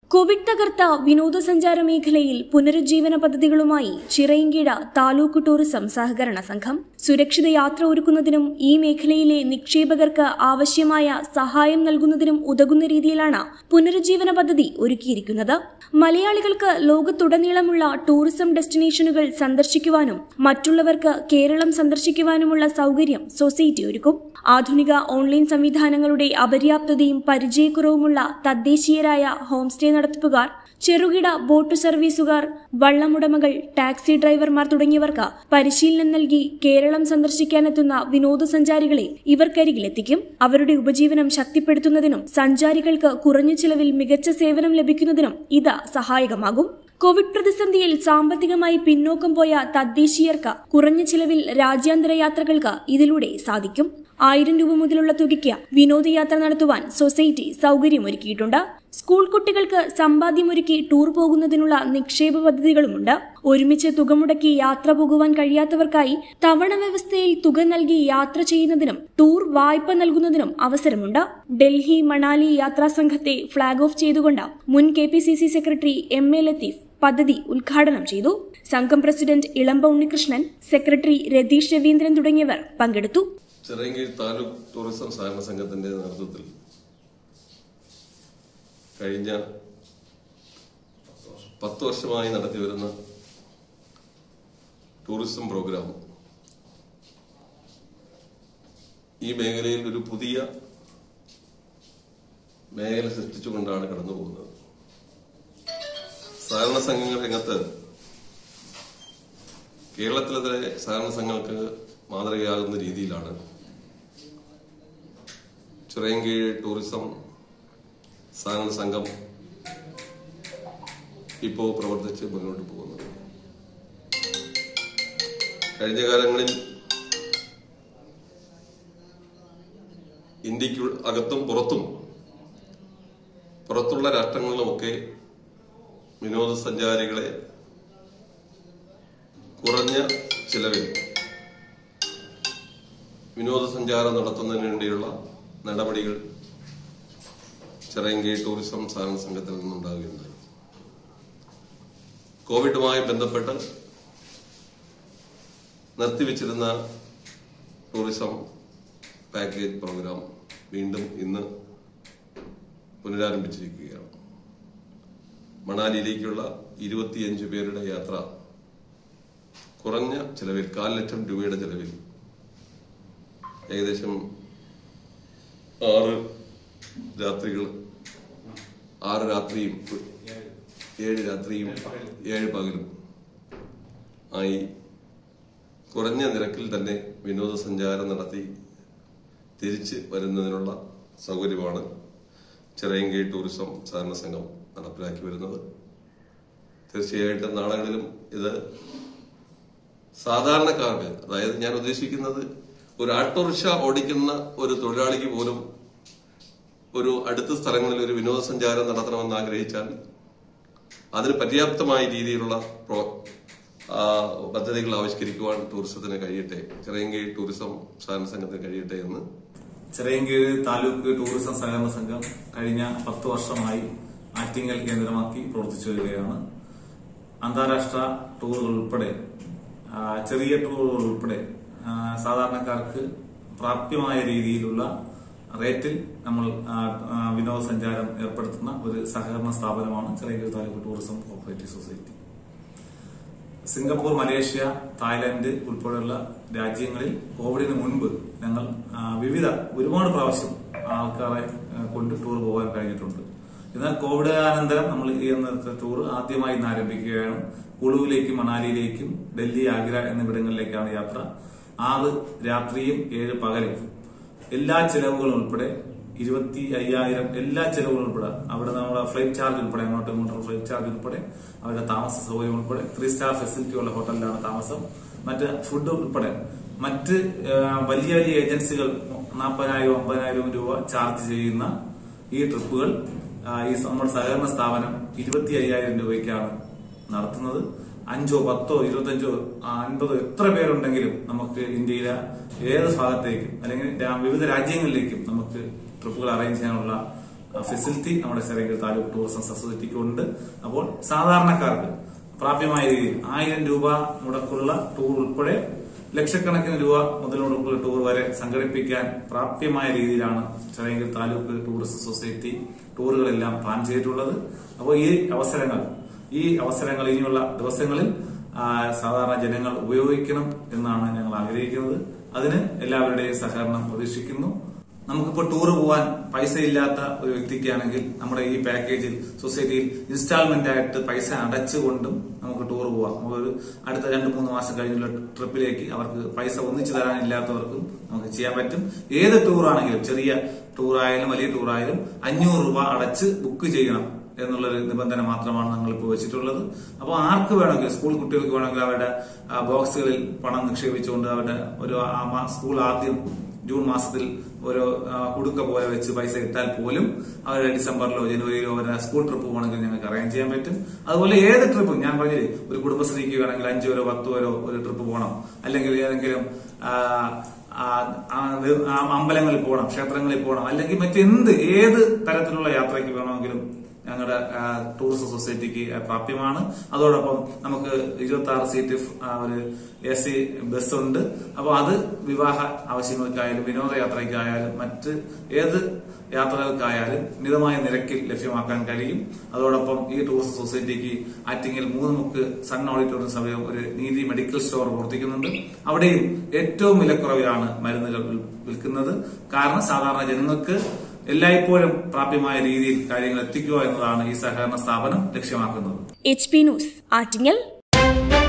Covid തകർത്ത വിനോദസഞ്ചാര മേഖലയിൽ പുനരുജ്ജീവന പദ്ധതികളുമായി ചിറയിൻകീഴ താലൂക്ക് ടൂറിസം സഹകരണ സംഘം സുരക്ഷിത യാത്ര ഒരുക്കുന്നതിനും ഈ മേഖലയിലെ നിക്ഷേപകർക്ക് ആവശ്യമായ സഹായം നൽകുന്നതിനും ഉതകുന്ന രീതിയിലാണ് പുനരുജ്ജീവന പദ്ധതി ഒരുക്കിയിരിക്കുന്നത് മലയാളികൾക്ക് ലോകത്തുടനീളമുള്ള ടൂറിസം ഡെസ്റ്റിനേഷനുകൾ സന്ദർശിക്കുവാനും മറ്റുള്ളവർക്ക് കേരളം സന്ദർശിക്കുവാനുമുള്ള സൗകര്യം സൊസൈറ്റി ഒരുക്കും ആധുനിക ഓൺലൈൻ സംവിധാനങ്ങളുടെ അപര്യാപ്തതയും പരിചയക്കുറവുമുള്ള തദ്ദേശീയരായ ഹോം സ്റ്റേ നടത്തിപ്പുകാർ ചെറുകിട ബോട്ട് സർവീസുകാർ വള്ളമുടമകൾ ടാക്സി ഡ്രൈവർമാർ തുടങ്ങിയവർക്ക് പരിശീലനം നൽകി കേരളം സന്ദർശിക്കാനെത്തുന്ന വിനോദസഞ്ചാരികളെ ഇവർക്കരികിലെത്തിക്കും അവരുടെ ഉപജീവനം ശക്തിപ്പെടുത്തുന്നതിനും സഞ്ചാരികൾക്ക് കുറഞ്ഞ ചിലവിൽ മികച്ച സേവനം ലഭിക്കുന്നതിനും ഇത് സഹായകമാകും കോവിഡ് പ്രതിസന്ധിയിൽ സാമ്പത്തികമായി പിന്നോക്കം പോയ തദ്ദേശീയർക്ക് കുറഞ്ഞ ചിലവിൽ രാജ്യാന്തര യാത്രകൾക്ക് ഇതിലൂടെ സാധിക്കും ആയിരം രൂപ മുതലുള്ള തുകയ്ക്ക് വിനോദയാത്ര നടത്തുവാൻ സൊസൈറ്റി സൗകര്യമൊരുക്കിയിട്ടുണ്ട് സ്കൂൾ കുട്ടികൾക്ക് സമ്പാദ്യമൊരുക്കി ടൂർ പോകുന്നതിനുള്ള നിക്ഷേപ പദ്ധതികളുമുണ്ട് ഒരുമിച്ച് തുക മുടക്കി യാത്ര പോകുവാൻ കഴിയാത്തവർക്കായി തവണ വ്യവസ്ഥയിൽ തുക നൽകി യാത്ര ചെയ്യുന്നതിനും ടൂർ വായ്പ നൽകുന്നതിനും അവസരമുണ്ട് ഡൽഹി മണാലി യാത്രാ സംഘത്തെ ഫ്ളാഗ് ഓഫ് ചെയ്തുകൊണ്ട് മുൻ K P C C secretary M A Latheef പദ്ധതി ഉദ്ഘാടനം ചെയ്തു സംഘം പ്രസിഡന്റ് ഇളമ്പ ഉണ്ണികൃഷ്ണൻ സെക്രട്ടറി രതീഷ് രവീന്ദ്രൻ തുടങ്ങിയവർ പങ്കെടുത്തു ചിറയൻകീഴ് താലൂക്ക് ടൂറിസം സഹകരണ സംഘത്തിന്റെ നേതൃത്വത്തിൽ കഴിഞ്ഞ പത്ത് വർഷമായി നടത്തിവരുന്ന ടൂറിസം പ്രോഗ്രാം ഈ മേഖലയിൽ ഒരു പുതിയ മേഖല സൃഷ്ടിച്ചുകൊണ്ടാണ് കടന്നു പോകുന്നത് സഹകരണ സംഘങ്ങൾ രംഗത്ത് കേരളത്തിലെ സഹകരണ സംഘങ്ങൾക്ക് മാതൃകയാകുന്ന രീതിയിലാണ് ചിറയൻകീഴ് ടൂറിസം സഹകരണ സംഘം ഇപ്പോൾ പ്രവർത്തിച്ച് മുന്നോട്ട് പോകുന്നത് കഴിഞ്ഞ കാലങ്ങളിൽ ഇന്ത്യക്ക് അകത്തും പുറത്തും പുറത്തുള്ള രാഷ്ട്രങ്ങളിലുമൊക്കെ വിനോദസഞ്ചാരികളെ കുറഞ്ഞ ചിലവിൽ വിനോദസഞ്ചാരം നടത്തുന്നതിന് വേണ്ടിയുള്ള നടപടികൾ ചിറയൻകീഴ് ടൂറിസം സഹകരണ സംഘത്തിൽ നിന്നുണ്ടാകുകയുണ്ടായി കോവിഡുമായി ബന്ധപ്പെട്ട് നിർത്തിവെച്ചിരുന്ന ടൂറിസം പാക്കേജ് പ്രോഗ്രാം വീണ്ടും ഇന്ന് പുനരാരംഭിച്ചിരിക്കുകയാണ് മണാലിയിലേക്കുള്ള ഇരുപത്തിയഞ്ച് പേരുടെ യാത്ര കുറഞ്ഞ ചെലവിൽ കാൽ ലക്ഷം രൂപയുടെ ചെലവിൽ ഏകദേശം ആറ് രാത്രികൾ ആറ് രാത്രിയും ഏഴ് രാത്രിയും ഏഴ് പകലും ആയി കുറഞ്ഞ നിരക്കിൽ തന്നെ വിനോദസഞ്ചാരം നടത്തി തിരിച്ച് വരുന്നതിനുള്ള സൗകര്യമാണ് ചിറയൻകീഴ് ടൂറിസം സഹകരണ സംഘം നടപ്പിലാക്കി വരുന്നത് തീർച്ചയായിട്ടും നാളുകളിലും ഇത് സാധാരണക്കാർക്ക് അതായത് ഞാൻ ഉദ്ദേശിക്കുന്നത് ഒരു ഓട്ടോറിക്ഷ ഓടിക്കുന്ന ഒരു തൊഴിലാളിക്ക് പോലും ഒരു അടുത്ത സ്ഥലങ്ങളിൽ ഒരു വിനോദസഞ്ചാരം നടത്തണമെന്ന് ആഗ്രഹിച്ചാൽ അതിന് പര്യാപ്തമായ രീതിയിലുള്ള പ്രോ- ആ, പദ്ധതികൾ ആവിഷ്കരിക്കുവാൻ ടൂറിസത്തിന് കഴിയട്ടെ ചിറയൻകീഴ് ടൂറിസം സഹകരണ സംഘത്തിന് കഴിയട്ടെ എന്ന് ചിറയൻകീഴ് താലൂക്ക് ടൂറിസം സഹകരണ സംഘം കഴിഞ്ഞ പത്ത് വർഷമായി ആറ്റിങ്ങൽ കേന്ദ്രമാക്കി പ്രവർത്തിച്ചു വരികയാണ് അന്താരാഷ്ട്ര ടൂറുകൾ ഉൾപ്പെടെ ആ, ചെറിയ ടൂറുകൾ ഉൾപ്പെടെ ആ, സാധാരണക്കാർക്ക് പ്രാപ്യമായ രീതിയിലുള്ള റേറ്റിൽ നമ്മൾ ആ, ആ, വിനോദസഞ്ചാരം ഏർപ്പെടുത്തുന്ന ഒരു സഹകരണ സ്ഥാപനമാണ് Chirayinkeezhu taluk tourism cooperative society Singapore Malaysia Thailand ഉൾപ്പെടെയുള്ള രാജ്യങ്ങളിൽ കോവിഡിന് മുൻപ് ഞങ്ങൾ ആ, വിവിധ ഒരുപാട് പ്രാവശ്യം ആൾക്കാരെ ആ, കൊണ്ട് ടൂർ പോകാൻ കഴിഞ്ഞിട്ടുണ്ട് എന്നാൽ കോവിഡ് അനന്തരം നമ്മൾ ഈ അന്നത്തെ ടൂർ ആദ്യമായി ഇന്ന് ആരംഭിക്കുകയാണ് കുളുവിലേക്കും മണാലിയിലേക്കും ഡൽഹി ആഗ്ര എന്നിവിടങ്ങളിലേക്കാണ് യാത്ര ആറ് രാത്രിയും ഏഴ് പകലും എല്ലാ ചെലവുകളും ഉൾപ്പെടെ ഇരുപത്തി അയ്യായിരം എല്ലാ ചെലവുകളും ഉൾപ്പെടെ അവിടെ നമ്മുടെ ഫ്ലൈറ്റ് ചാർജ് ഉൾപ്പെടെ അങ്ങോട്ടും ഇങ്ങോട്ടും ഫ്ലൈറ്റ് ചാർജ് ഉൾപ്പെടെ അവരുടെ താമസ സൗകര്യം ഉൾപ്പെടെ ത്രീ സ്റ്റാർ ഫെസിലിറ്റി ഉള്ള ഹോട്ടലിലാണ് താമസം മറ്റ് ഫുഡ് ഉൾപ്പെടെ മറ്റ് ആ, വലിയ വലിയ ഏജൻസികൾ നാൽപ്പതിനായിരം അമ്പതിനായിരം രൂപ ചാർജ് ചെയ്യുന്ന ഈ ട്രിപ്പുകൾ ആ, ഈ നമ്മുടെ സഹകരണ സ്ഥാപനം ഇരുപത്തി അയ്യായിരം രൂപയ്ക്കാണ് നടത്തുന്നത് അഞ്ചോ പത്തോ ഇരുപത്തഞ്ചോ ആ, അൻപതോ എത്ര പേരുണ്ടെങ്കിലും നമുക്ക് ഇന്ത്യയിലെ ഏത് ഭാഗത്തേക്കും അല്ലെങ്കിൽ രാ- വിവിധ രാജ്യങ്ങളിലേക്കും നമുക്ക് ട്രിപ്പുകൾ അറേഞ്ച് ചെയ്യാനുള്ള ഫെസിലിറ്റി നമ്മുടെ ചെറിയ താലൂക്ക് ടൂറിസം സൊസൈറ്റിക്ക് ഉണ്ട് അപ്പോൾ സാധാരണക്കാർക്ക് പ്രാപ്യമായ രീതിയിൽ ആയിരം രൂപ മുടക്കുള്ള ടൂർ ഉൾപ്പെടെ ലക്ഷക്കണക്കിന് രൂപ മുതൽ മുടക്കുള്ള ടൂർ വരെ സംഘടിപ്പിക്കാൻ പ്രാപ്യമായ രീതിയിലാണ് ചെറിയ താലൂക്ക് ടൂറിസം സൊസൈറ്റി ടൂറുകളെല്ലാം പ്ലാൻ ചെയ്തിട്ടുള്ളത് അപ്പോൾ ഈ അവസരങ്ങൾ ഈ അവസരങ്ങൾ ഇനിയുള്ള ദിവസങ്ങളിൽ ആ, സാധാരണ ജനങ്ങൾ ഉപയോഗിക്കണം എന്നാണ് ഞങ്ങൾ ആഗ്രഹിക്കുന്നത് അതിന് എല്ലാവരുടെയും സഹകരണം പ്രതീക്ഷിക്കുന്നു നമുക്കിപ്പോൾ ടൂർ പോകാൻ പൈസ ഇല്ലാത്ത ഒരു വ്യക്തിക്കാണെങ്കിൽ നമ്മുടെ ഈ പാക്കേജിൽ സൊസൈറ്റിയിൽ ഇൻസ്റ്റാൾമെന്റ് ആയിട്ട് പൈസ അടച്ചുകൊണ്ടും നമുക്ക് ടൂർ പോവാം ഒരു അടുത്ത രണ്ട് മൂന്ന് മാസം കഴിഞ്ഞുള്ള ട്രിപ്പിലേക്ക് അവർക്ക് പൈസ ഒന്നിച്ചു തരാനില്ലാത്തവർക്കും നമുക്ക് ചെയ്യാൻ പറ്റും ഏത് ടൂർ ആണെങ്കിലും ചെറിയ ടൂർ ആയാലും വലിയ ടൂർ ആയാലും അഞ്ഞൂറ് രൂപ അടച്ച് ബുക്ക് ചെയ്യണം എന്നുള്ളൊരു നിബന്ധന മാത്രമാണ് ഞങ്ങൾ ഇപ്പോൾ വെച്ചിട്ടുള്ളത് അപ്പോൾ ആർക്ക് വേണമെങ്കിൽ സ്കൂൾ കുട്ടികൾക്ക് വേണമെങ്കിൽ അവരുടെ ആ, ബോക്സുകളിൽ പണം നിക്ഷേപിച്ചുകൊണ്ട് അവരുടെ ഒരു ആ മാ- സ്കൂൾ ആദ്യം ജൂൺ മാസത്തിൽ ഒരു ആ, കുടുക്ക പോലെ വെച്ച് പൈസ ഇട്ടാൽ പോലും അവരുടെ ഡിസംബറിലോ ജനുവരിയിലോ അവരുടെ സ്കൂൾ ട്രിപ്പ് പോകണമെങ്കിൽ ഞങ്ങൾക്ക് അറേഞ്ച് ചെയ്യാൻ പറ്റും അതുപോലെ ഏത് ട്രിപ്പും ഞാൻ പറഞ്ഞില്ലേ ഒരു കുടുംബശ്രീക്ക് വേണമെങ്കിൽ അഞ്ചു വരോ പത്ത് വരോ ഒരു ട്രിപ്പ് പോകണം അല്ലെങ്കിൽ ഏതെങ്കിലും ആ, ആ, ആ, ഇത് ആ അമ്പലങ്ങളിൽ പോകണം ക്ഷേത്രങ്ങളിൽ പോകണം അല്ലെങ്കിൽ മറ്റെന്ത് ഏത് തരത്തിലുള്ള യാത്രയ്ക്ക് വേണമെങ്കിലും ഞങ്ങളുടെ ആ, ടൂറിസം സൊസൈറ്റിക്ക് പ്രാപ്യമാണ് അതോടൊപ്പം നമുക്ക് ഇരുപത്തി ആറ് സീറ്റ് ഫ്- ആ, ഒരു എ സി ബസ് ഉണ്ട് അപ്പോൾ അത് വിവാഹ ആവശ്യങ്ങൾക്കായാലും വിനോദയാത്രയ്ക്കായാലും മറ്റ് ഏത് യാത്രകൾക്കായാലും മിതമായ നിരക്കിൽ ലഭ്യമാക്കാൻ കഴിയും അതോടൊപ്പം ഈ ടൂറിസം സൊസൈറ്റിക്ക് ആറ്റിങ്ങിൽ മൂന്ന് മുക്ക് സൺ ഓഡിറ്റോറിയം സമയം ഒരു നീതി മെഡിക്കൽ സ്റ്റോർ പ്രവർത്തിക്കുന്നുണ്ട് അവിടെയും ഏറ്റവും വിലക്കുറവിലാണ് മരുന്നുകൾ വിൽ- വിൽക്കുന്നത് കാരണം സാധാരണ ജനങ്ങൾക്ക് എല്ലായ്പ്പോഴും പ്രാപ്യമായ രീതിയിൽ കാര്യങ്ങൾ എത്തിക്കുക എന്നതാണ് ഈ സഹകരണ സ്ഥാപനം ലക്ഷ്യമാക്കുന്നത് എച്ച് പി ന്യൂസ് ആറ്റിങ്ങൽ